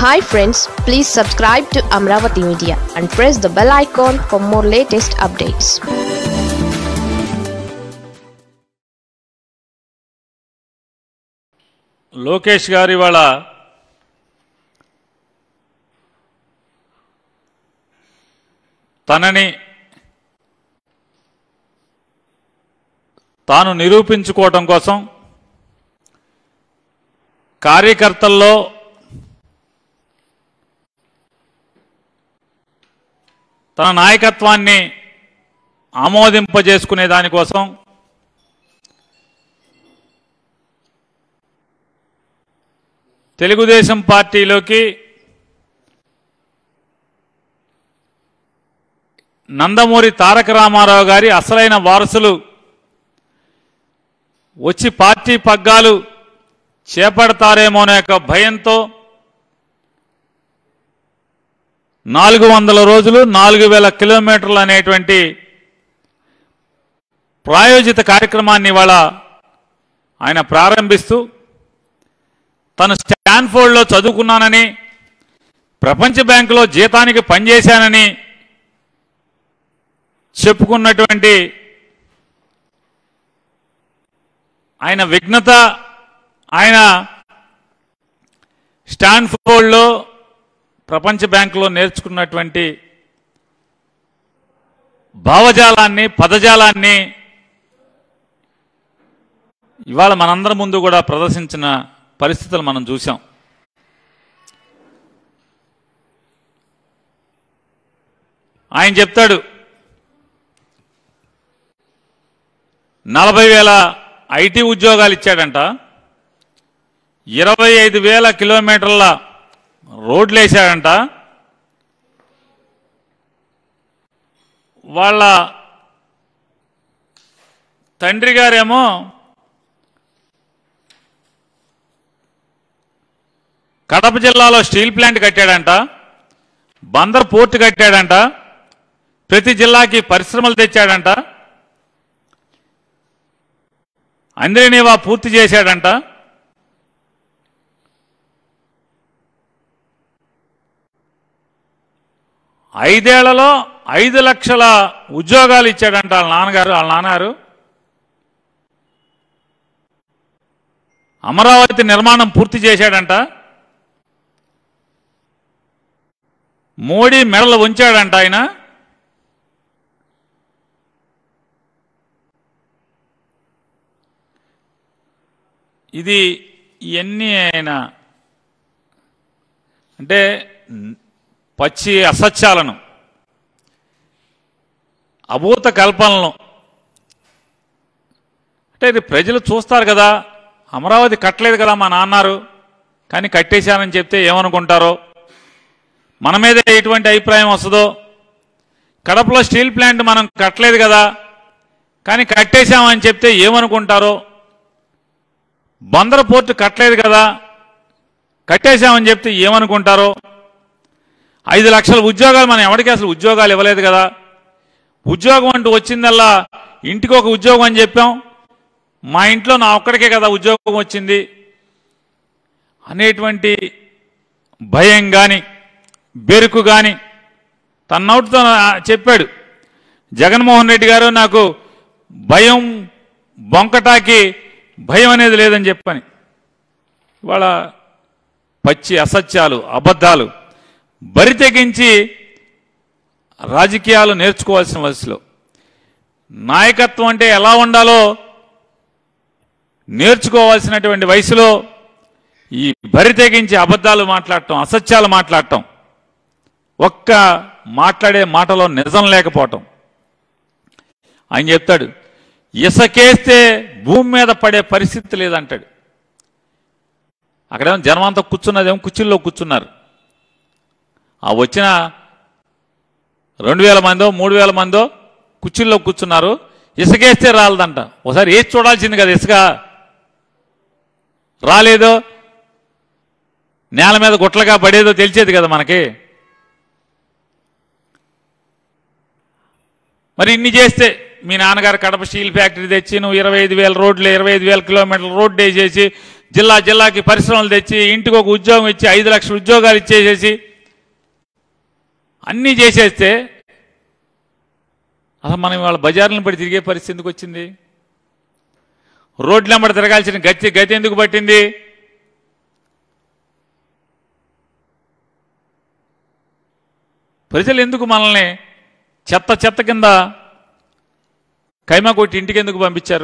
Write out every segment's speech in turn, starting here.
hi friends please subscribe to Amaravati media and press the bell icon for more latest updates Lokesh garu ఇవాళ తనని తాను నిరూపించుకోవటం కోసం కార్యకర్తల్లో తన నాయకత్వాన్ని ఆమోదింపజేసుకునే దానికోసం తెలుగుదేశం పార్టీలోకి నందమూరి తారక రామారావు గారి అసలైన వారసులు వచ్చి పార్టీ పగ్గాలు చేపడతారేమో అనే యొక్క భయంతో నాలుగు వందల రోజులు నాలుగు వేల కిలోమీటర్లు అనేటువంటి ప్రాయోజిత కార్యక్రమాన్ని ఇవాళ ఆయన ప్రారంభిస్తూ తను స్టాన్ఫోర్డ్లో చదువుకున్నానని ప్రపంచ బ్యాంకులో జీతానికి పనిచేశానని చెప్పుకున్నటువంటి ఆయన విఘ్నత ఆయన స్టాన్ఫోర్డ్లో ప్రపంచ బ్యాంకులో నేర్చుకున్నటువంటి భావజాలాన్ని పదజాలాన్ని ఇవాళ మనందరి ముందు కూడా ప్రదర్శించిన పరిస్థితులు మనం చూసాం ఆయన చెప్తాడు నలభై వేల ఐటీ ఉద్యోగాలు ఇచ్చాడంట ఇరవై ఐదు వేల కిలోమీటర్ల రోడ్లు వేసాడంట వాళ్ళ తండ్రి గారేమో కడప జిల్లాలో స్టీల్ ప్లాంట్ కట్టాడంట బందర్ పోర్టు కట్టాడంట ప్రతి జిల్లాకి పరిశ్రమలు తెచ్చాడంట అంద్రేనివా పూర్తి చేశాడంట ఐదేళ్లలో ఐదు లక్షల ఉద్యోగాలు ఇచ్చాడంట వాళ్ళ నాన్నగారు వాళ్ళ నాన్నగారు అమరావతి నిర్మాణం పూర్తి చేశాడంట మోడీ మెడలు ఉంచాడంట ఆయన ఇది ఇవన్నీ ఆయన అంటే పచ్చి అసత్యాలను అభూత కల్పనలను అంటే ఇది ప్రజలు చూస్తారు కదా అమరావతి కట్టలేదు కదా మా నాన్నారు కానీ కట్టేశానని చెప్తే ఏమనుకుంటారో మన మీద ఎటువంటి అభిప్రాయం వస్తుందో కడపలో స్టీల్ ప్లాంట్ మనం కట్టలేదు కదా కానీ కట్టేశామని చెప్తే ఏమనుకుంటారో బందర పోర్టు కట్టలేదు కదా కట్టేశామని చెప్తే ఏమనుకుంటారో ఐదు లక్షల ఉద్యోగాలు మనం ఎవరికి అసలు ఉద్యోగాలు ఇవ్వలేదు కదా ఉద్యోగం అంటూ వచ్చిందల్లా ఇంటికి ఒక ఉద్యోగం అని చెప్పాం మా ఇంట్లో నా ఒక్కడికే కదా ఉద్యోగం వచ్చింది అనేటువంటి భయం కానీ బెరుకు కానీ తన నోటితో చెప్పాడు జగన్మోహన్ రెడ్డి గారు నాకు భయం బొంకటాకి భయం అనేది లేదని చెప్పని ఇవాళ పచ్చి అసత్యాలు అబద్ధాలు బరి తెగించి రాజకీయాలు నేర్చుకోవాల్సిన వయసులో నాయకత్వం అంటే ఎలా ఉండాలో నేర్చుకోవాల్సినటువంటి వయసులో ఈ బరి తెగించి అబద్ధాలు మాట్లాడటం అసత్యాలు మాట్లాడటం ఒక్క మాట్లాడే మాటలో నిజం లేకపోవటం ఆయన చెప్తాడు ఇసకేస్తే భూమి మీద పడే పరిస్థితి లేదంటాడు అక్కడేమో జనం అంతా కూర్చున్నదేమో కుర్చీల్లో కూర్చున్నారు ఆ వచ్చిన రెండు వేల మందో మూడు వేల మందో కుర్చీల్లో కూర్చున్నారు ఇసుకేస్తే రాలదంట ఒకసారి వేసి చూడాల్సింది కదా ఇసుక రాలేదో నేల మీద గుట్లగా పడేదో తెలిసేది కదా మనకి మరి ఇన్ని చేస్తే మీ నాన్నగారు కడప స్టీల్ ఫ్యాక్టరీ తెచ్చి నువ్వు ఇరవై ఐదు వేల రోడ్లు ఇరవై ఐదు వేల కిలోమీటర్ల రోడ్డు వేసేసి జిల్లా జిల్లాకి పరిశ్రమలు తెచ్చి ఇంటికి ఒక ఉద్యోగం ఇచ్చి ఐదు లక్షల ఉద్యోగాలు ఇచ్చేసేసి అన్నీ చేసేస్తే అసలు మనం ఇవాళ బజార్లను పడి తిరిగే పరిస్థితి ఎందుకు వచ్చింది రోడ్లెంబడి తిరగాల్సిన గతి గతి ఎందుకు పట్టింది ప్రజలు ఎందుకు మనల్ని చెత్త చెత్త కింద కైమా కొట్టి ఇంటికి ఎందుకు పంపించారు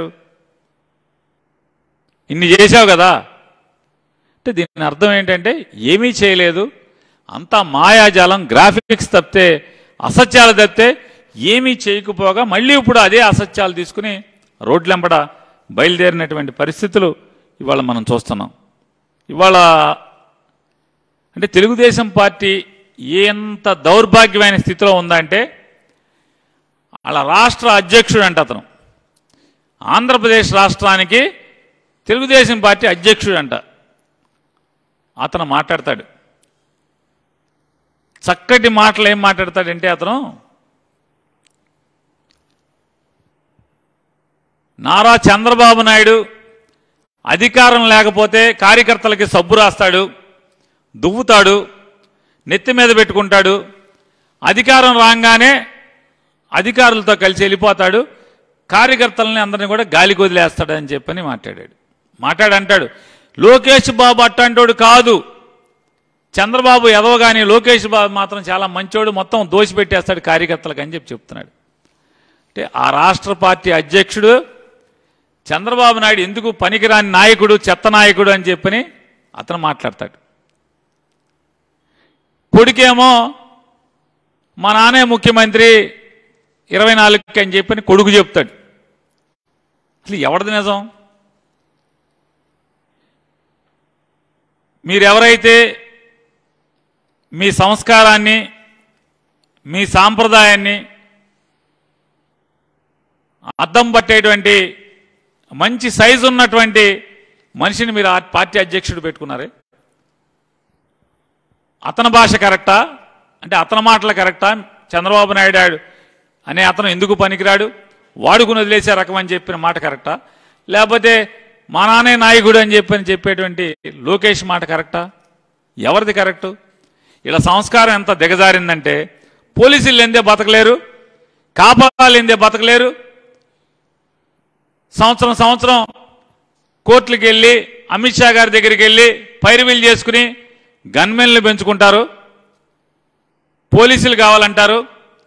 ఇన్ని చేసావు కదా అంటే దీని అర్థం ఏంటంటే ఏమీ చేయలేదు అంతా మాయాజాలం గ్రాఫిక్స్ తప్పితే అసత్యాలు తప్పితే ఏమీ చేయకపోగా మళ్ళీ ఇప్పుడు అదే అసత్యాలు తీసుకుని రోడ్లెంబడ బయలుదేరినటువంటి పరిస్థితులు ఇవాళ మనం చూస్తున్నాం ఇవాళ అంటే తెలుగుదేశం పార్టీ ఎంత దౌర్భాగ్యమైన స్థితిలో ఉందంటే వాళ్ళ రాష్ట్ర అధ్యక్షుడు అంట అతను ఆంధ్రప్రదేశ్ రాష్ట్రానికి తెలుగుదేశం పార్టీ అధ్యక్షుడు అంట అతను మాట్లాడతాడు చక్కటి మాటలు ఏం మాట్లాడతాడంటే అతను నారా చంద్రబాబు నాయుడు అధికారం లేకపోతే కార్యకర్తలకి సబ్బు రాస్తాడు దువ్వుతాడు నెత్తి మీద పెట్టుకుంటాడు అధికారం రాగానే అధికారులతో కలిసి వెళ్ళిపోతాడు కార్యకర్తలని అందరిని కూడా గాలికి వదిలేస్తాడని చెప్పని మాట్లాడాడు మాట్లాడంటాడు లోకేష్ బాబు అట్టంటోడు కాదు చంద్రబాబు ఎదవగాని లోకేష్ బాబు మాత్రం చాలా మంచోడు మొత్తం దోషిపెట్టేస్తాడు కార్యకర్తలకు అని చెప్పి చెప్తున్నాడు అంటే ఆ రాష్ట్ర పార్టీ అధ్యక్షుడు చంద్రబాబు నాయుడు ఎందుకు పనికిరాని నాయకుడు చెత్త నాయకుడు అని చెప్పని అతను మాట్లాడతాడు కొడుకేమో మా నాన్నే ముఖ్యమంత్రి ఇరవై నాలుగుకి అని చెప్పని కొడుకు చెప్తాడు అసలు ఎవరిది నిజం మీరెవరైతే మీ సంస్కారాన్ని మీ సాంప్రదాయాన్ని అద్దం పట్టేటువంటి మంచి సైజు ఉన్నటువంటి మనిషిని మీరు ఆ పార్టీ అధ్యక్షుడు పెట్టుకున్నారే అతని భాష కరెక్టా అంటే అతని మాటలు కరెక్టా చంద్రబాబు నాయుడు ఆడు అనే అతను ఎందుకు పనికిరాడు వాడుకుని వదిలేసే రకం అని చెప్పిన మాట కరెక్టా లేకపోతే మా నాన్నే నాయకుడు అని చెప్పని చెప్పేటువంటి లోకేష్ మాట కరెక్టా ఎవరిది కరెక్టు ఇలా సంస్కారం ఎంత దిగజారిందంటే పోలీసులు ఎందే బతకలేరు కాపాడాలు ఎందే బతకలేరు సంవత్సరం సంవత్సరం కోర్టులకు వెళ్ళి అమిత్ షా గారి దగ్గరికి వెళ్ళి పైరువీలు చేసుకుని గన్మెన్లు పెంచుకుంటారు పోలీసులు కావాలంటారు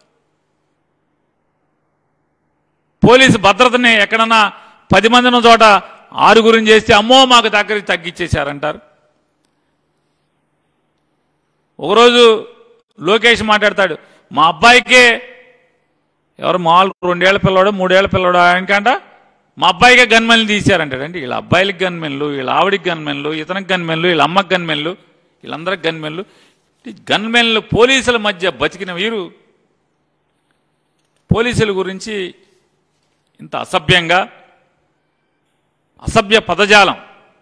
పోలీసు భద్రతని ఎక్కడన్నా పది మంది ఉన్న చోట ఆరుగురిని చేస్తే అమ్మో మాకు దగ్గరికి తగ్గించేశారంటారు ఒకరోజు లోకేష్ మాట్లాడతాడు మా అబ్బాయికే ఎవరు మామూలు రెండేళ్ల పిల్లవాడు మూడేళ్ల పిల్లవాడు ఆయనకంట మా అబ్బాయికే గన్మెన్లు తీశారంటాడు అంటే వీళ్ళ అబ్బాయిలకి గన్మెన్లు వీళ్ళ ఆవిడికి గన్మెన్లు ఇతనికి గన్మెన్లు వీళ్ళ అమ్మకి గన్మెన్లు వీళ్ళందరికి గన్మెన్లు ఈ గన్మెన్లు పోలీసుల మధ్య బతికిన వీరు పోలీసుల గురించి ఇంత అసభ్యంగా అసభ్య పదజాలం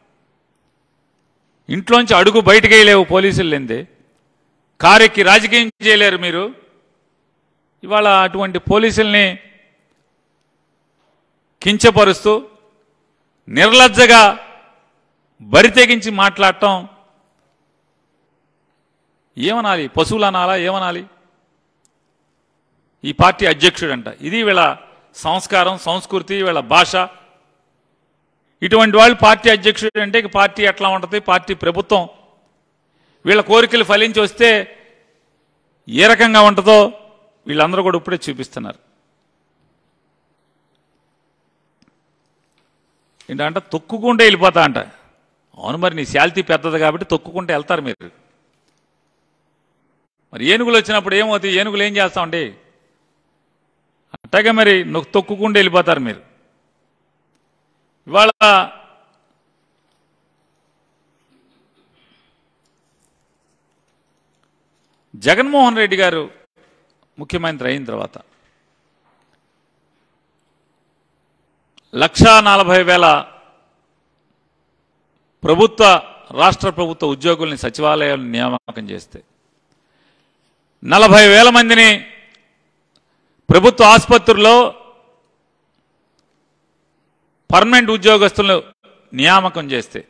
ఇంట్లోంచి అడుగు బయటకు వేయలేవు పోలీసులు లేందే కారెక్కి రాజకీయం చేయలేరు మీరు ఇవాళ అటువంటి పోలీసుల్ని కించపరుస్తూ నిర్లజ్జగా బరి తెగించి మాట్లాడటం ఏమనాలి పశువులు అనాలా ఏమనాలి ఈ పార్టీ అధ్యక్షుడంట ఇది వీళ్ళ సంస్కారం సంస్కృతి వీళ్ళ భాష ఇటువంటి వాళ్ళు పార్టీ అధ్యక్షుడు అంటే ఇక పార్టీ ఎట్లా ఉంటుంది పార్టీ ప్రభుత్వం వీళ్ళ కోరికలు ఫలించి వస్తే ఏ రకంగా ఉంటుందో వీళ్ళందరూ కూడా ఇప్పుడే చూపిస్తున్నారు ఏంటంటే తొక్కుకుంటే వెళ్ళిపోతా అంట అవును మరి నీ శాల్తీ పెద్దది కాబట్టి తొక్కుకుంటే వెళ్తారు మీరు మరి ఏనుగులు వచ్చినప్పుడు ఏమవుతాయి ఏనుగులు ఏం చేస్తామండి అట్టాగే మరి నొక్కు తొక్కుకుంటూ వెళ్ళిపోతారు మీరు ఇవాళ జగన్మోహన్ రెడ్డి గారు ముఖ్యమంత్రి అయిన తర్వాత లక్షా నలభై వేల ప్రభుత్వ రాష్ట్ర ప్రభుత్వ ఉద్యోగుల్ని సచివాలయాలు నియామకం చేస్తే నలభై వేల మందిని ప్రభుత్వ ఆసుపత్రుల్లో పర్మనెంట్ ఉద్యోగస్తులను నియామకం చేస్తే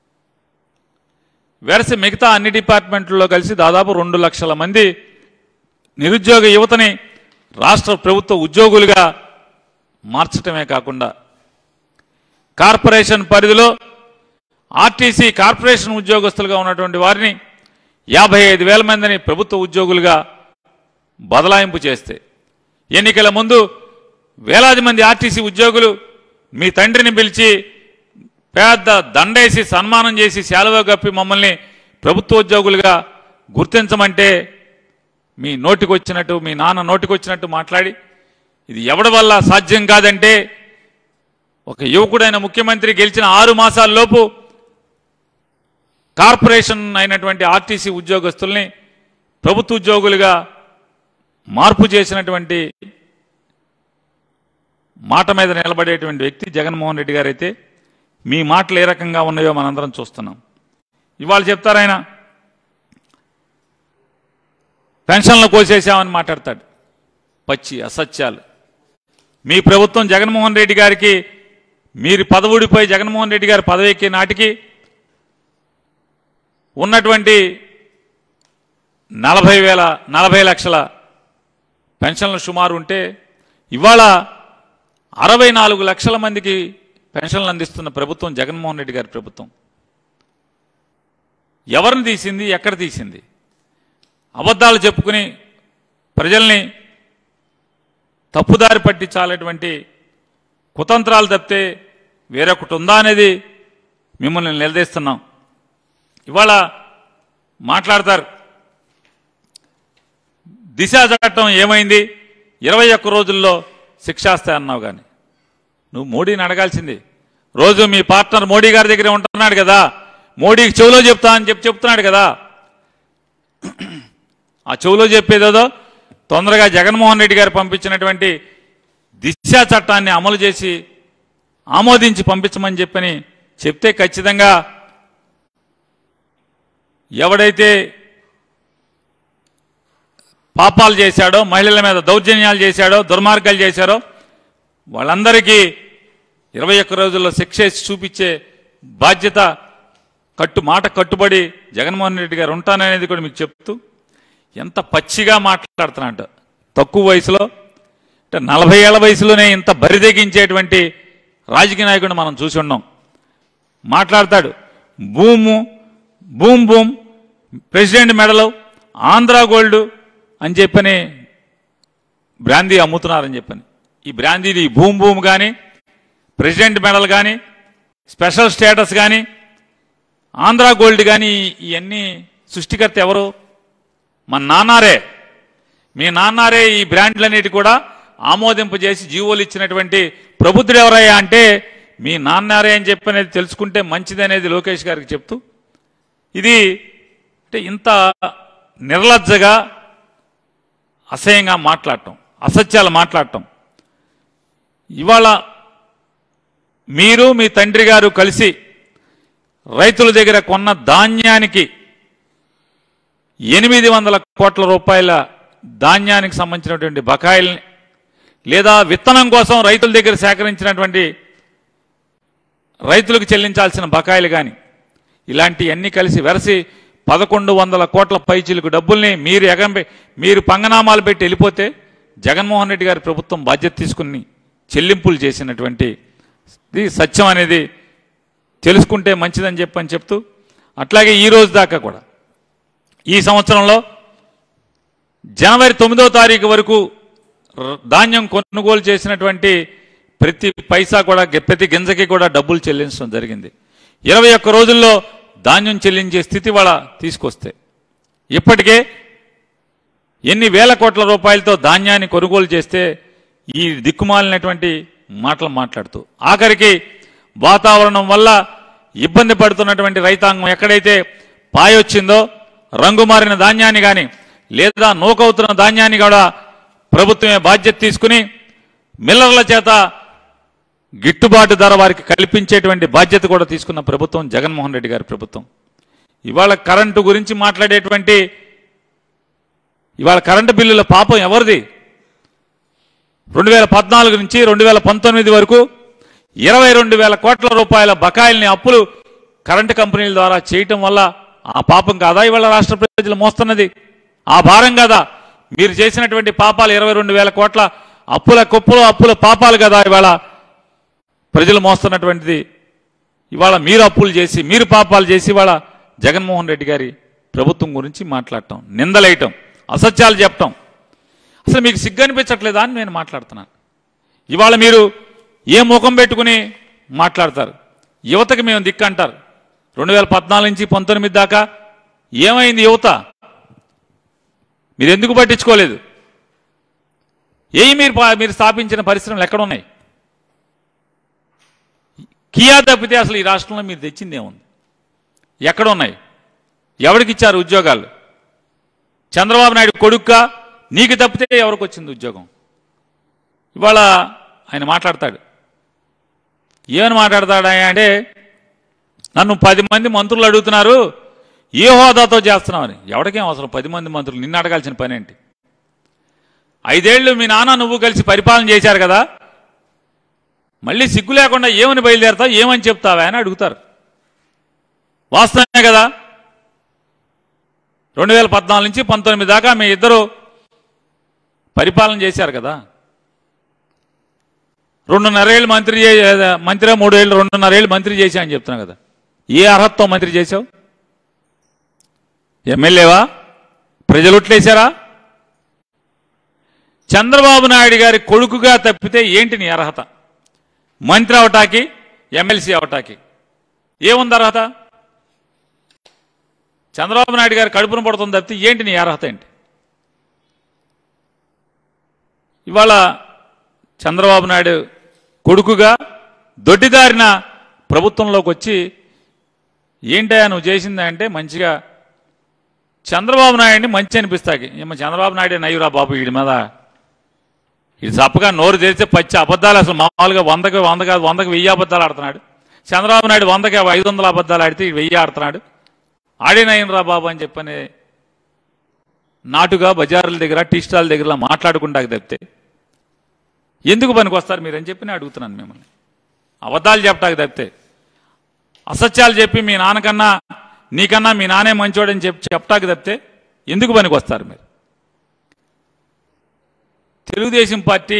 వెరసి మిగతా అన్ని డిపార్ట్మెంట్లలో కలిసి దాదాపు రెండు లక్షల మంది నిరుద్యోగ యువతని రాష్ట్ర ప్రభుత్వ ఉద్యోగులుగా మార్చటమే కాకుండా కార్పొరేషన్ పరిధిలో ఆర్టీసీ కార్పొరేషన్ ఉద్యోగస్తులుగా ఉన్నటువంటి వారిని యాభై ఐదు వేల మందిని ప్రభుత్వ ఉద్యోగులుగా బదలాయింపు చేస్తే ఎన్నికల ముందు వేలాది మంది ఆర్టీసీ ఉద్యోగులు మీ తండ్రిని పిలిచి పెద్ద దండేసి సన్మానం చేసి శాలువ కప్పి మమ్మల్ని ప్రభుత్వ ఉద్యోగులుగా గుర్తించమంటే మీ నోటికొచ్చినట్టు మీ నాన్న నోటికొచ్చినట్టు మాట్లాడి ఇది ఎవడి వల్ల సాధ్యం కాదంటే ఒక యువకుడైన ముఖ్యమంత్రి గెలిచిన ఆరు మాసాల్లోపు కార్పొరేషన్ అయినటువంటి ఆర్టీసీ ఉద్యోగస్తుల్ని ప్రభుత్వ ఉద్యోగులుగా మార్పు చేసినటువంటి మాట మీద నిలబడేటువంటి వ్యక్తి జగన్మోహన్ రెడ్డి గారైతే మీ మాటలు ఏ రకంగా ఉన్నాయో మనందరం చూస్తున్నాం ఇవాళ చెప్తారు ఆయన పెన్షన్లు కోసేసామని మాట్లాడతాడు పచ్చి అసత్యాలు మీ ప్రభుత్వం జగన్మోహన్ రెడ్డి గారికి మీరు పదవుడిపోయి జగన్మోహన్ రెడ్డి గారు పదవి ఎక్కే నాటికి ఉన్నటువంటి నలభై వేల నలభై లక్షల పెన్షన్లు సుమారు ఉంటే ఇవాళ అరవై నాలుగు లక్షల మందికి పెన్షన్లు అందిస్తున్న ప్రభుత్వం జగన్మోహన్ రెడ్డి గారి ప్రభుత్వం ఎవరిని తీసింది ఎక్కడ తీసింది అబద్ధాలు చెప్పుకుని ప్రజల్ని తప్పుదారి పట్టించాలటువంటి కుతంత్రాలు తప్పితే వేరొకటి ఉందా అనేది మిమ్మల్ని నిలదీస్తున్నాం ఇవాళ మాట్లాడతారు దిశ చట్టం ఏమైంది ఇరవై ఒక్క రోజుల్లో శిక్షాస్తే అన్నావు కానీ నువ్వు మోడీని అడగాల్సింది రోజు మీ పార్ట్నర్ మోడీ గారి దగ్గర ఉంటున్నాడు కదా మోడీకి చెవులో చెప్తా అని చెప్పి చెప్తున్నాడు కదా ఆ చెవులో చెప్పేదేదో తొందరగా జగన్మోహన్ రెడ్డి గారు పంపించినటువంటి దిశ చట్టాన్ని అమలు చేసి ఆమోదించి పంపించమని చెప్పని చెప్తే ఖచ్చితంగా ఎవడైతే పాపాలు చేశాడో మహిళల మీద దౌర్జన్యాలు చేశాడో దుర్మార్గాలు చేశారో వాళ్ళందరికీ ఇరవై ఒక్క రోజుల్లో శిక్ష వేసి చూపించే బాధ్యత కట్టు మాట కట్టుబడి జగన్మోహన్ రెడ్డి గారు ఉంటాననేది కూడా మీకు చెప్తూ ఎంత పచ్చిగా మాట్లాడుతున్నాడు తక్కువ వయసులో అంటే నలభై ఏళ్ల వయసులోనే ఇంత బరిదెగించేటువంటి రాజకీయ నాయకుడిని మనం చూసి ఉన్నాం మాట్లాడతాడు భూము భూమ్ భూమ్ ప్రెసిడెంట్ మెడలు ఆంధ్ర గోల్డ్ అని చెప్పని బ్రాందీ అమ్ముతున్నారని చెప్పని ఈ బ్రాందీది ఈ భూమ్ భూమ్ కానీ ప్రెసిడెంట్ మెడల్ కానీ స్పెషల్ స్టేటస్ కానీ ఆంధ్ర గోల్డ్ కానీ ఇవన్నీ సృష్టికర్త ఎవరు మన నాన్నారే మీ నాన్నారే ఈ బ్రాండ్లన్నిటి కూడా ఆమోదింపజేసి జీవోలు ఇచ్చినటువంటి ప్రబుద్ధుడు ఎవరయ్యా అంటే మీ నాన్నారే అని చెప్పనేది తెలుసుకుంటే మంచిదనేది లోకేష్ గారికి చెప్తూ ఇది అంటే ఇంత నిర్లజ్జగా అసహ్యంగా మాట్లాడటం అసత్యాలు మాట్లాడటం ఇవాళ మీరు మీ తండ్రి గారు కలిసి రైతుల దగ్గర కొన్న ధాన్యానికి ఎనిమిది వందల కోట్ల రూపాయల ధాన్యానికి సంబంధించినటువంటి బకాయిల్ని లేదా విత్తనం కోసం రైతుల దగ్గర సేకరించినటువంటి రైతులకు చెల్లించాల్సిన బకాయిలు కానీ ఇలాంటివన్నీ కలిసి వెరసి పదకొండు వందల కోట్ల పైచీలకు డబ్బుల్ని మీరు ఎగంపి మీరు పంగనామాలు పెట్టి వెళ్ళిపోతే జగన్మోహన్ రెడ్డి గారి ప్రభుత్వం బాధ్యత తీసుకుని చెల్లింపులు చేసినటువంటి ఇది సత్యం అనేది తెలుసుకుంటే మంచిదని చెప్పని చెప్తూ అట్లాగే ఈ రోజు దాకా కూడా ఈ సంవత్సరంలో జనవరి తొమ్మిదో తారీఖు వరకు ర- ధాన్యం కొనుగోలు చేసినటువంటి ప్రతి పైసా కూడా గె- ప్రతి గింజకి కూడా డబ్బులు చెల్లించడం జరిగింది ఇరవై ఒక్క రోజుల్లో ధాన్యం చెల్లించే స్థితి వాళ్ళ తీసుకొస్తే ఇప్పటికే ఎన్ని వేల కోట్ల రూపాయలతో ధాన్యాన్ని కొనుగోలు చేస్తే ఈ దిక్కుమాలినటువంటి మాటలు మాట్లాడుతూ ఆఖరికి వాతావరణం వల్ల ఇబ్బంది పడుతున్నటువంటి రైతాంగం ఎక్కడైతే పాయొచ్చిందో రంగు మారిన ధాన్యాన్ని కానీ లేదా నూకవుతున్న ధాన్యాన్ని కూడా ప్రభుత్వమే బాధ్యత తీసుకుని మిల్లర్ల చేత గిట్టుబాటు ధర వారికి కల్పించేటువంటి బాధ్యత కూడా తీసుకున్న ప్రభుత్వం జగన్మోహన్ రెడ్డి గారి ప్రభుత్వం ఇవాళ కరెంటు గురించి మాట్లాడేటువంటి ఇవాళ కరెంటు బిల్లుల పాపం ఎవరిది రెండు వేల పద్నాలుగు నుంచి రెండు వేల పంతొమ్మిది వరకు ఇరవై రెండు వేల కోట్ల రూపాయల బకాయిల్ని అప్పులు కరెంటు కంపెనీల ద్వారా చేయటం వల్ల ఆ పాపం కాదా ఇవాళ రాష్ట్ర ప్రజలు మోస్తున్నది ఆ భారం కదా మీరు చేసినటువంటి పాపాలు ఇరవై రెండు వేల కోట్ల అప్పుల కుప్పలు అప్పుల పాపాలు కదా ఇవాళ ప్రజలు మోస్తున్నటువంటిది ఇవాళ మీరు అప్పులు చేసి మీరు పాపాలు చేసి ఇవాళ జగన్మోహన్ రెడ్డి గారి ప్రభుత్వం గురించి మాట్లాడటం నిందలేయటం అసత్యాలు చెప్పటం అసలు మీకు సిగ్గు అనిపించట్లేదా అని నేను మాట్లాడుతున్నాను ఇవాళ మీరు ఏ ముఖం పెట్టుకుని మాట్లాడతారు యువతకి మేము దిక్కు అంటారు రెండు వేల పద్నాలుగు నుంచి పంతొమ్మిది దాకా ఏమైంది యువత మీరు ఎందుకు పట్టించుకోలేదు ఏ మీరు పా- మీరు స్థాపించిన పరిశ్రమలు ఎక్కడ ఉన్నాయి కియా తప్పితే అసలు ఈ రాష్ట్రంలో మీరు తెచ్చింది ఏముంది ఎక్కడ ఉన్నాయి ఎవరికి ఇచ్చారు ఉద్యోగాలు చంద్రబాబు నాయుడు కొడుక్క నీకు తప్పితే ఎవరికి వచ్చింది ఉద్యోగం ఇవాళ ఆయన మాట్లాడతాడు ఏమని మాట్లాడతాడు ఆయన అంటే నన్ను పది మంది మంత్రులు అడుగుతున్నారు ఏ హోదాతో చేస్తున్నామని ఎవరికేం అవసరం పది మంది మంత్రులు నిన్ను అడగాల్సిన పని ఏంటి ఐదేళ్లు మీ నాన్న నువ్వు కలిసి పరిపాలన చేశారు కదా మళ్ళీ సిగ్గు లేకుండా ఏమని బయలుదేరతావు ఏమని చెప్తావా అని అడుగుతారు వాస్తవమే కదా రెండు వేల పద్నాలుగు నుంచి పంతొమ్మిది దాకా మీ ఇద్దరు పరిపాలన చేశారు కదా రెండున్నరేళ్ళు మంత్రి చే- మంత్రి మూడేళ్ళు రెండున్నరేళ్ళు మంత్రి చేశా అని చెప్తున్నా కదా ఏ అర్హతతో మంత్రి చేశావు ఎమ్మెల్యేవా ప్రజలు ఒట్లేశారా చంద్రబాబు నాయుడు గారి కొడుకుగా తప్పితే ఏంటి నీ అర్హత మంత్రి అవటాకి ఎమ్మెల్సీ అవటాకి ఏముంది అర్హత చంద్రబాబు నాయుడు గారి కడుపున పడుతుంది తప్పితే ఏంటి నీ అర్హత ఏంటి ఇవాళ చంద్రబాబు నాయుడు కొడుకుగా దొడ్డిదారిన ప్రభుత్వంలోకి వచ్చి ఏంటయ్యా నువ్వు చేసిందా అంటే మంచిగా చంద్రబాబు నాయుడిని మంచి అనిపిస్తాకి ఏమో చంద్రబాబు నాయుడే నయ్యురా బాబు వీడి మీద ఇది చప్పగా నోరు తెరిస్తే పచ్చి అబద్ధాలు అసలు మామూలుగా వందకి వంద కాదు వందకి వెయ్యి అబద్ధాలు ఆడుతున్నాడు చంద్రబాబు నాయుడు వందకి ఐదు వందల అబద్ధాలు ఆడితే ఈడు వెయ్యి ఆడుతున్నాడు ఆడినయ్యనరా బాబు అని చెప్పని నాటుగా బజారుల దగ్గర టీ స్టాల్ దగ్గర మాట్లాడుకుంటాక తప్పితే ఎందుకు పనికి వస్తారు మీరని చెప్పి నేను అడుగుతున్నాను మిమ్మల్ని అబద్ధాలు చెప్పటానికి తప్పితే అసత్యాలు చెప్పి మీ నాన్నకన్నా నీకన్నా మీ నానే మంచోడని చెప్పి చెప్పటానికి తప్పితే ఎందుకు పనికి వస్తారు మీరు తెలుగుదేశం పార్టీ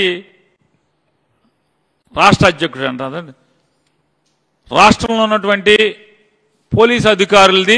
రాష్ట్ర అధ్యక్షుడు అంటారు రాష్ట్రంలో ఉన్నటువంటి పోలీసు అధికారులది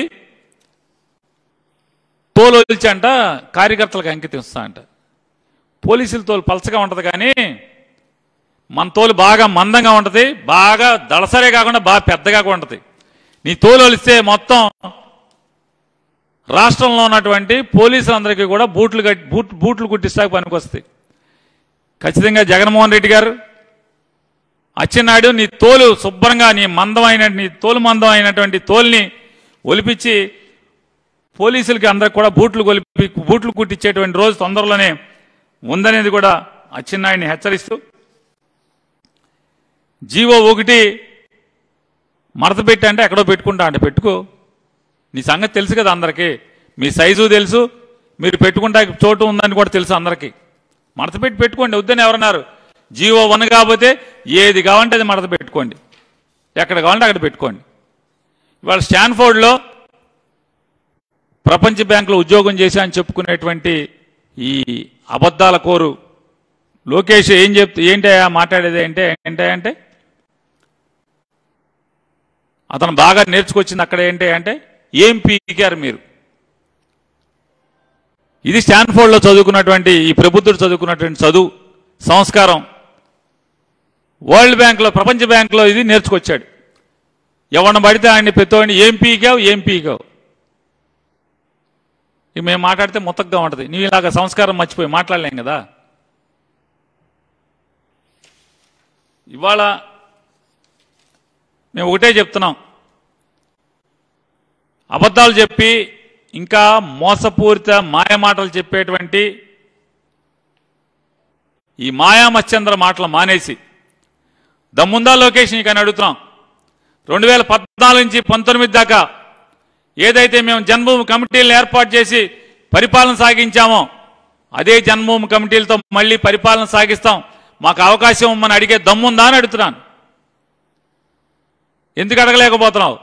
తోలొలిచి అంట కార్యకర్తలకు అంకితం ఇస్తా అంట పోలీసుల తోలు పలచగా ఉంటది కానీ మన తోలు బాగా మందంగా ఉంటది బాగా దళసరే కాకుండా బాగా పెద్దగా కూడా ఉంటది నీ తోలు ఒలిస్తే మొత్తం రాష్ట్రంలో ఉన్నటువంటి పోలీసులందరికీ కూడా బూట్లు కట్టి బూట్ బూట్లు కుట్టిస్తాక పనికొస్తాయి ఖచ్చితంగా జగన్మోహన్ రెడ్డి గారు అచ్చెన్నాయుడు నీ తోలు శుభ్రంగా నీ మందమైన నీ తోలు మందం అయినటువంటి తోలుని ఒలిపించి పోలీసులకి అందరికి కూడా బూట్లు కొలిపి బూట్లు కుట్టించేటువంటి రోజు తొందరలోనే ఉందనేది కూడా అచ్చెన్నాయుడిని హెచ్చరిస్తూ జీవో ఒకటి మడత పెట్టి అంటే ఎక్కడో పెట్టుకుంటా అంటే పెట్టుకో నీ సంగతి తెలుసు కదా అందరికీ మీ సైజు తెలుసు మీరు పెట్టుకుంటా చోటు ఉందని కూడా తెలుసు అందరికీ మడత పెట్టి పెట్టుకోండి వద్దని ఎవరన్నారు జీవో వన్ కాకపోతే ఏది కావాలంటే అది మడత పెట్టుకోండి ఎక్కడ కావాలంటే అక్కడ పెట్టుకోండి ఇవాళ స్టాన్ఫోర్డ్లో ప్రపంచ బ్యాంకులో ఉద్యోగం చేశా అని చెప్పుకునేటువంటి ఈ అబద్ధాల కోరు లోకేష్ ఏం చెప్తూ ఏంటయ్యా మాట్లాడేది అంటే ఏంటంటే అతను బాగా నేర్చుకొచ్చింది అక్కడ ఏంటి అంటే ఏం పీకారు మీరు ఇది స్టాన్ఫోర్డ్లో చదువుకున్నటువంటి ఈ ప్రబుద్ధుడు చదువుకున్నటువంటి చదువు సంస్కారం వరల్డ్ బ్యాంక్లో ప్రపంచ బ్యాంకులో ఇది నేర్చుకొచ్చాడు ఎవరిని పడితే ఆయన్ని పెద్దవాడిని ఏం పీకావు ఏం పీకావు ఇక మేము మాట్లాడితే మొత్తగా ఉంటుంది నీవు ఇలాగ సంస్కారం మర్చిపోయి మాట్లాడలేం కదా ఇవాళ మేము ఒకటే చెప్తున్నాం అబద్ధాలు చెప్పి ఇంకా మోసపూరిత మాయమాటలు చెప్పేటువంటి ఈ మాయామశ్చంద్ర మాటలు మానేసి దమ్ముందా లోకేష్ నీకు అని అడుగుతున్నాం రెండు వేల పద్నాలుగు నుంచి పంతొమ్మిది దాకా ఏదైతే మేము జన్మభూమి కమిటీలను ఏర్పాటు చేసి పరిపాలన సాగించామో అదే జన్మభూమి కమిటీలతో మళ్ళీ పరిపాలన సాగిస్తాం మాకు అవకాశం ఇమ్మని అడిగే దమ్ముందా అని అడుగుతున్నాను ఎందుకు అడగలేకపోతున్నావు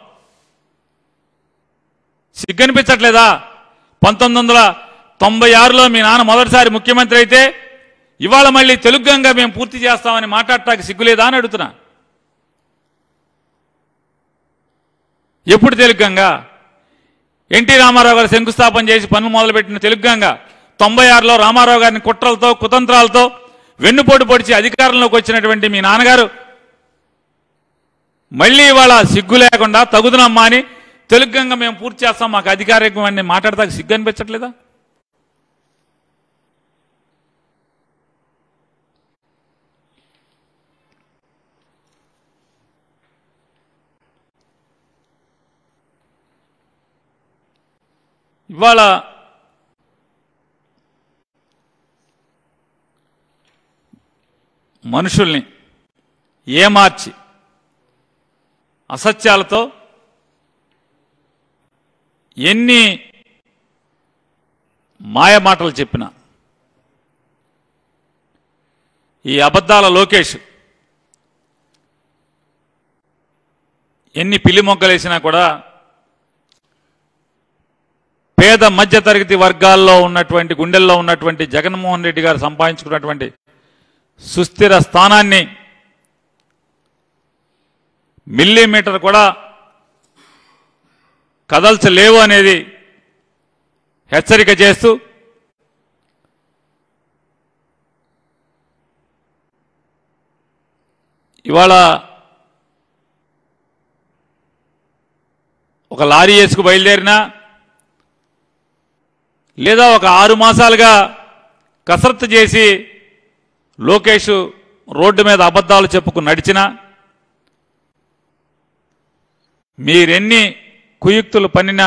సిగ్గనిపించట్లేదా పంతొమ్మిది వందల తొంభై ఆరులో మీ నాన్న మొదటిసారి ముఖ్యమంత్రి అయితే ఇవాళ మళ్ళీ తెలుగుగంగా మేము పూర్తి చేస్తామని మాట్లాడటానికి సిగ్గులేదా అని అడుగుతున్నా ఎప్పుడు తెలుగుగంగా ఎన్టీ రామారావు గారు శంకుస్థాపన చేసి పనులు మొదలుపెట్టిన తెలుగుగంగా తొంభై ఆరులో రామారావు గారిని కుట్రలతో కుతంత్రాలతో వెన్నుపోటు పొడిచి అధికారంలోకి వచ్చినటువంటి మీ నాన్నగారు మళ్ళీ ఇవాళ సిగ్గు లేకుండా తగుదనమ్మా అని తెలుగుగంగా మేము పూర్తి చేస్తాం మాకు అధికారికమని మాట్లాడతాక సిగ్గు అనిపించట్లేదా ఇవాళ మనుషుల్ని ఏమార్చి అసత్యాలతో ఎన్ని మాయ మాటలు చెప్పినా ఈ అబద్ధాల లోకేష్ ఎన్ని పిల్లి మొగ్గలేసినా కూడా పేద మధ్య తరగతి వర్గాల్లో ఉన్నటువంటి గుండెల్లో ఉన్నటువంటి జగన్మోహన్ రెడ్డి గారు సంపాదించుకున్నటువంటి సుస్థిర స్థానాన్ని మిల్లీమీటర్ కూడా కదల్చలేవు అనేది హెచ్చరిక చేస్తూ ఇవాళ ఒక లారీ వేసుకు బయలుదేరినా లేదా ఒక ఆరు మాసాలుగా కసరత్తు చేసి లోకేష్ రోడ్డు మీద అబద్ధాలు చెప్పుకు నడిచినా మీరెన్ని కుయుక్తులు పన్నినా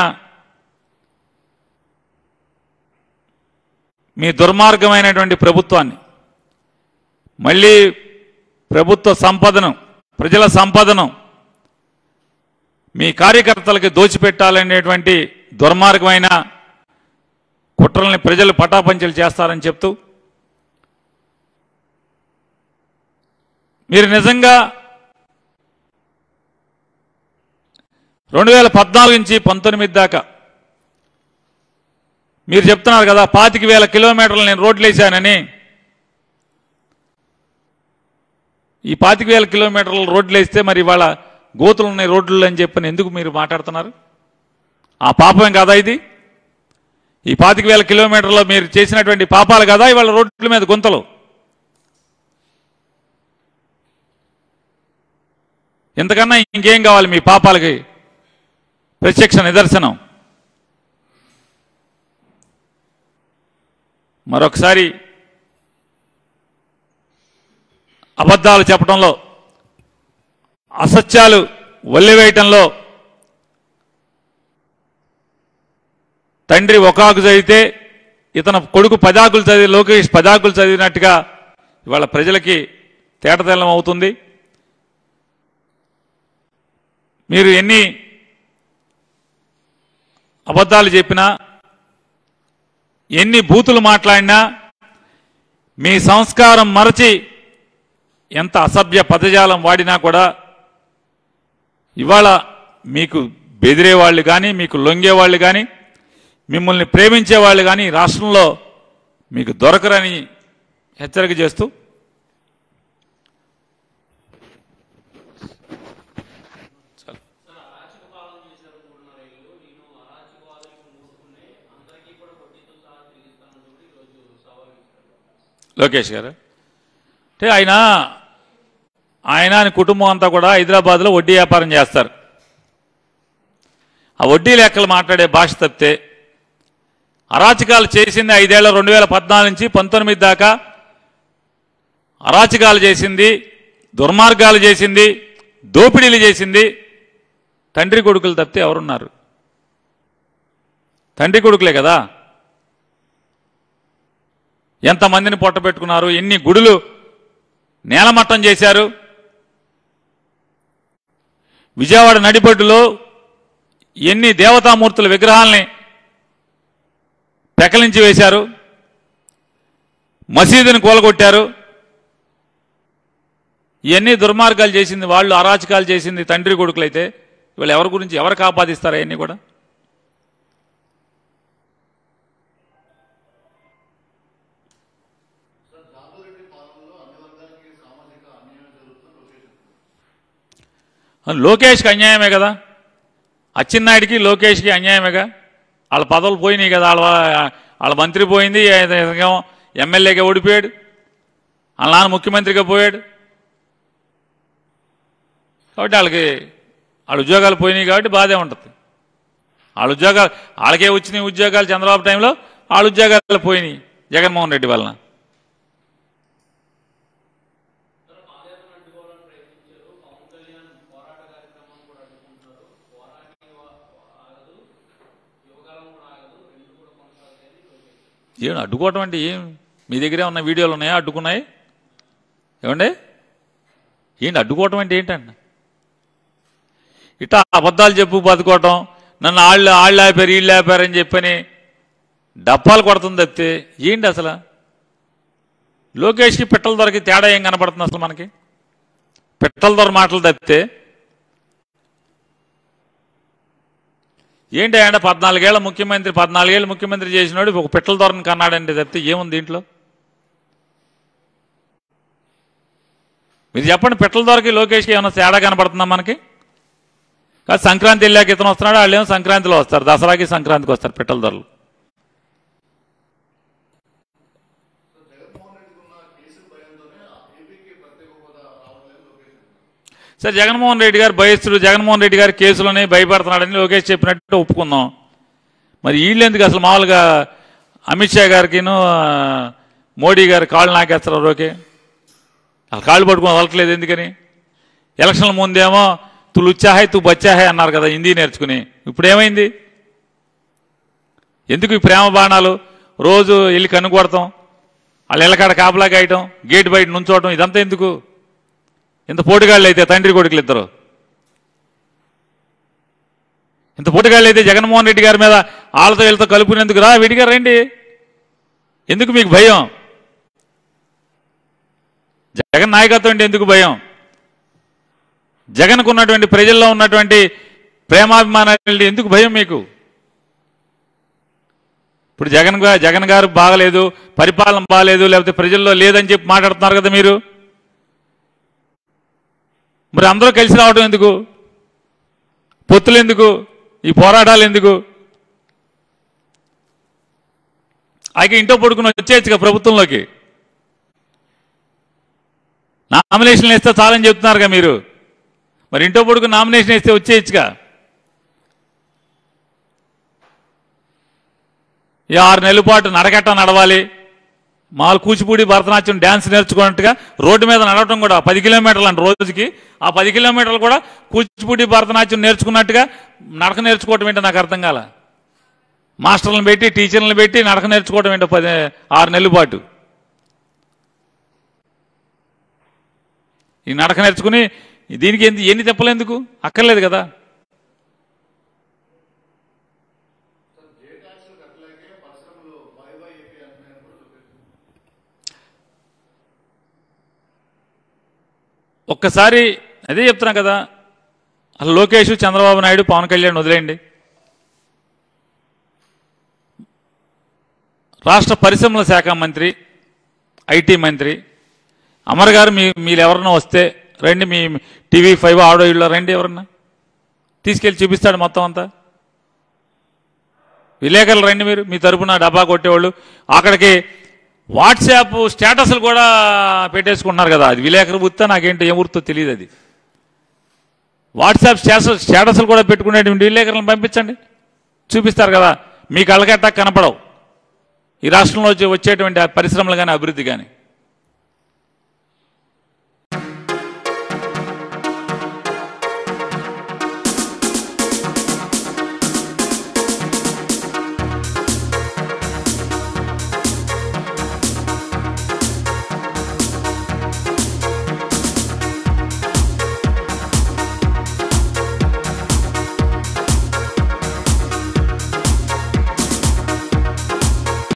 మీ దుర్మార్గమైనటువంటి ప్రభుత్వాన్ని మళ్ళీ ప్రభుత్వ సంపదను ప్రజల సంపదను మీ కార్యకర్తలకి దోచిపెట్టాలనేటువంటి దుర్మార్గమైన కుట్రల్ని ప్రజలు పటాపంచలు చేస్తారని చెప్తూ మీరు నిజంగా రెండు వేల పద్నాలుగు నుంచి పంతొమ్మిది దాకా మీరు చెప్తున్నారు కదా పాతిక వేల కిలోమీటర్లు నేను రోడ్లు వేసానని ఈ పాతిక వేల కిలోమీటర్లు రోడ్లు వేస్తే మరి ఇవాళ గోతులు ఉన్నాయి రోడ్లు అని చెప్పని ఎందుకు మీరు మాట్లాడుతున్నారు ఆ పాపం కాదా ఇది ఈ పాతిక వేల కిలోమీటర్లో మీరు చేసినటువంటి పాపాలు కదా ఇవాళ రోడ్ల మీద గుంతలు ఇంతకన్నా ఇంకేం కావాలి మీ పాపాలకి ప్రత్యక్ష నిదర్శనం మరొకసారి అబద్ధాలు చెప్పడంలో అసత్యాలు వల్లివేయటంలో తండ్రి ఒకాకు చదివితే ఇతను కొడుకు పదాకులు చదివి లోకేష్ పదాకులు చదివినట్టుగా ఇవాళ ప్రజలకి తేటతెల్లం అవుతుంది మీరు ఎన్ని అబద్ధాలు చెప్పినా ఎన్ని బూతులు మాట్లాడినా మీ సంస్కారం మరచి ఎంత అసభ్య పదజాలం వాడినా కూడా ఇవాళ మీకు బెదిరేవాళ్ళు కానీ మీకు లొంగేవాళ్ళు కానీ మిమ్మల్ని ప్రేమించే వాళ్ళు కానీ ఈ రాష్ట్రంలో మీకు దొరకరని హెచ్చరిక చేస్తూ లోకేష్ గారు అంటే ఆయన ఆయన ఆయన కుటుంబం అంతా కూడా హైదరాబాద్లో వడ్డీ వ్యాపారం చేస్తారు ఆ వడ్డీ లెక్కలు మాట్లాడే భాష తప్పితే అరాచకాలు చేసింది ఐదేళ్ల రెండు వేల పద్నాలుగు నుంచి పంతొమ్మిది దాకా అరాచకాలు చేసింది దుర్మార్గాలు చేసింది దోపిడీలు చేసింది తండ్రి కొడుకులు తప్పితే ఎవరున్నారు తండ్రి కొడుకులే కదా ఎంతమందిని పొట్టబెట్టుకున్నారు ఎన్ని గుడులు నేలమట్టం చేశారు విజయవాడ నడిబొడ్డులో ఎన్ని దేవతామూర్తుల విగ్రహాల్ని పెకలించి వేశారు మసీదుని కూలగొట్టారు ఇవన్నీ దుర్మార్గాలు చేసింది వాళ్ళు అరాచకాలు చేసింది తండ్రి కొడుకులైతే వీళ్ళు ఎవరి గురించి ఎవరు కాపాదిస్తారు అవన్నీ కూడా లోకేష్కి అన్యాయమే కదా అచ్చెన్నాయుడికి లోకేష్కి అన్యాయమేగా వాళ్ళ పదవులు పోయినాయి కదా వాళ్ళ వాళ్ళ మంత్రి పోయింది ఏమో ఎమ్మెల్యేగా ఓడిపోయాడు వాళ్ళ నాన్న ముఖ్యమంత్రిగా పోయాడు కాబట్టి వాళ్ళకి వాళ్ళ ఉద్యోగాలు పోయినాయి కాబట్టి బాధే ఉంటుంది వాళ్ళ ఉద్యోగాలు వాళ్ళకే వచ్చినాయి ఉద్యోగాలు చంద్రబాబు టైంలో వాళ్ళ ఉద్యోగాలు పోయినాయి జగన్మోహన్ రెడ్డి వలన ఏం అడ్డుకోవటం అంటే ఏం మీ దగ్గరే ఉన్న వీడియోలు ఉన్నాయా అడ్డుకున్నాయి ఏమండి ఏంటి అడ్డుకోవటం అంటే ఏంటండి ఇట్లా అబద్ధాలు చెప్పు బతుకోవటం నన్ను ఆళ్ళు ఆళ్ళు ఆపారు వీళ్ళు ఆపారని చెప్పని డప్పాలు కొడుతుంది తప్పితే ఏంటి అసలు లోకేష్కి పిట్టల దొరికి తేడా ఏం కనపడుతుంది అసలు మనకి పిట్టల దొర మాటలు తప్పితే ఏంటి ఆయన పద్నాలుగేళ్ల ముఖ్యమంత్రి పద్నాలుగేళ్ళు ముఖ్యమంత్రి చేసినోడు ఒక పిట్టల దొరని కన్నాడంటే తప్పితే ఏముంది దీంట్లో మీరు చెప్పండి పిట్టల దొరకి లోకేష్కి ఏమైనా తేడా కనపడుతుందా మనకి కాదు సంక్రాంతి వెళ్ళాక ఇతను వస్తున్నాడు వాళ్ళు ఏమో సంక్రాంతిలో వస్తారు దసరాకి సంక్రాంతికి వస్తారు పిట్టల ధరలు సరే జగన్మోహన్ రెడ్డి గారు భయస్తుడు జగన్మోహన్ రెడ్డి గారు కేసులోనే భయపడుతున్నాడని లోకేష్ చెప్పినట్టు ఒప్పుకుందాం మరి వీళ్ళు ఎందుకు అసలు మామూలుగా అమిత్ షా గారికిను ఆ, మోడీ గారు కాళ్ళు నాకేస్తారు ఓకే అసలు కాళ్ళు పట్టుకుని వదలట్లేదు ఎందుకని ఎలక్షన్ల ముందేమో తు లుచ్చాహాయ్ తు బచ్చాహాయ్ అన్నారు కదా హిందీ నేర్చుకుని ఇప్పుడు ఏమైంది ఎందుకు ఈ ప్రేమ బాణాలు రోజు వెళ్ళి కనుగొడతాం వాళ్ళు ఇళ్ళకాడ కాపలా కాయటం గేట్ బయట నుంచోవటం ఇదంతా ఎందుకు ఇంత పోటుగాళ్ళు అయితే తండ్రి కొడుకులు ఇద్దరు ఇంత పోటుగాళ్ళు అయితే జగన్మోహన్ రెడ్డి గారి మీద వాళ్ళతో వీళ్ళతో కలుపుకునేందుకు రా విడిగా రండి ఎందుకు మీకు భయం జగన్ నాయకత్వం అంటే ఎందుకు భయం జగన్కు ఉన్నటువంటి ప్రజల్లో ఉన్నటువంటి ప్రేమాభిమానాలు ఎందుకు భయం మీకు ఇప్పుడు జగన్ గా- జగన్ గారు బాగలేదు పరిపాలన బాగలేదు లేకపోతే ప్రజల్లో లేదని చెప్పి మాట్లాడుతున్నారు కదా మీరు మరి అందరూ కలిసి రావడం ఎందుకు పొత్తులు ఎందుకు ఈ పోరాటాలు ఎందుకు అయితే ఇంట్లో పడుకుని వచ్చేయచ్చుగా ప్రభుత్వంలోకి నామినేషన్లు వేస్తే చాలని చెప్తున్నారుగా మీరు మరి ఇంట్లో పడుకుని నామినేషన్ వేస్తే వచ్చేయచ్చుగా ఈ ఆరు నెలల పాటు నడకట్ట నడవాలి మాలు కూచిపూడి భరతనాట్యం డ్యాన్స్ నేర్చుకున్నట్టుగా రోడ్డు మీద నడవటం కూడా పది కిలోమీటర్లు అంట రోజుకి ఆ పది కిలోమీటర్లు కూడా కూచిపూడి భరతనాట్యం నేర్చుకున్నట్టుగా నడక నేర్చుకోవటం ఏంటో నాకు అర్థం కాల మాస్టర్లను పెట్టి టీచర్లను పెట్టి నడక నేర్చుకోవటం ఏంటో పది ఆరు నెలల పాటు ఈ నడక నేర్చుకుని దీనికి ఎన్ని ఎన్ని తెప్పలేందుకు అక్కర్లేదు కదా ఒక్కసారి అదే చెప్తున్నా కదా అసలు లోకేష్ చంద్రబాబు నాయుడు పవన్ కళ్యాణ్ వదిలేయండి రాష్ట్ర పరిశ్రమల శాఖ మంత్రి ఐటీ మంత్రి అమర్ గారు మీ మీరు ఎవరన్నా వస్తే రండి మీ టీవీ ఫైవ్ ఆడో ఇళ్ళో రండి ఎవరన్నా తీసుకెళ్ళి చూపిస్తాడు మొత్తం అంతా విలేకరులు రండి మీరు మీ తరపున డబ్బా కొట్టేవాళ్ళు అక్కడికి వాట్సాప్ స్టేటస్లు కూడా పెట్టేసుకుంటున్నారు కదా అది విలేకరు వృత్తా నాకేంటో ఏం వృత్తో తెలియదు అది వాట్సాప్ స్టేటస్ స్టేటస్లు కూడా పెట్టుకునేటువంటి విలేకరులను పంపించండి చూపిస్తారు కదా మీ కళ్ళగట్ట కనపడవు ఈ రాష్ట్రంలో వచ్చే- వచ్చేటువంటి ఆ పరిశ్రమలు కానీ అభివృద్ధి కానీ